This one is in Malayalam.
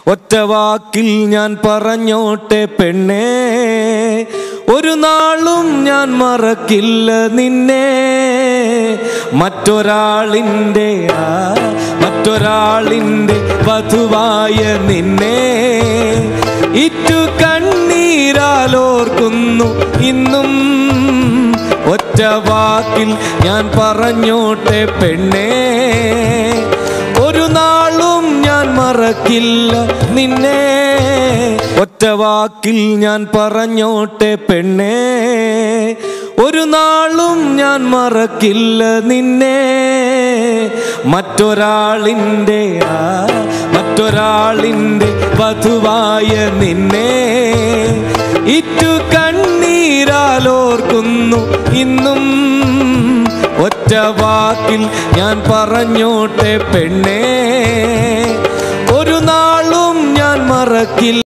ഒറ്റ വാക്കിൽ ഞാൻ പറഞ്ഞോട്ടെ പെണ്ണേ ഒരു നാളും ഞാൻ മറക്കില്ല നിന്നെ മറ്റൊരാളിൻ്റെ ആ, മറ്റൊരാളിൻ്റെ വധുവായ നിന്നെ ഇറ്റു കണ്ണീരാലോർക്കുന്നു ഇന്നും ഒറ്റ വാക്കിൽ ഞാൻ പറഞ്ഞോട്ടെ പെണ്ണേ ഒരു നാളും ഞാൻ മറക്കില്ല നിന്നെ ഒറ്റ വാക്കിൽ ഞാൻ പറഞ്ഞോട്ടെ പെണ്ണേ ഒരു നാളും ഞാൻ മറക്കില്ല നിന്നെ മറ്റൊരാളിൻ്റെ ആ, മറ്റൊരാളിൻ്റെ വധുവായ നിന്നെ ഇറ്റു കണ്ണീരാലോർക്കുന്നു ഇന്നും ഒറ്റ വാക്കിൽ ഞാൻ പറഞ്ഞോട്ടെ പെണ്ണേ ഒരു നാളും ഞാൻ മറക്കില്ല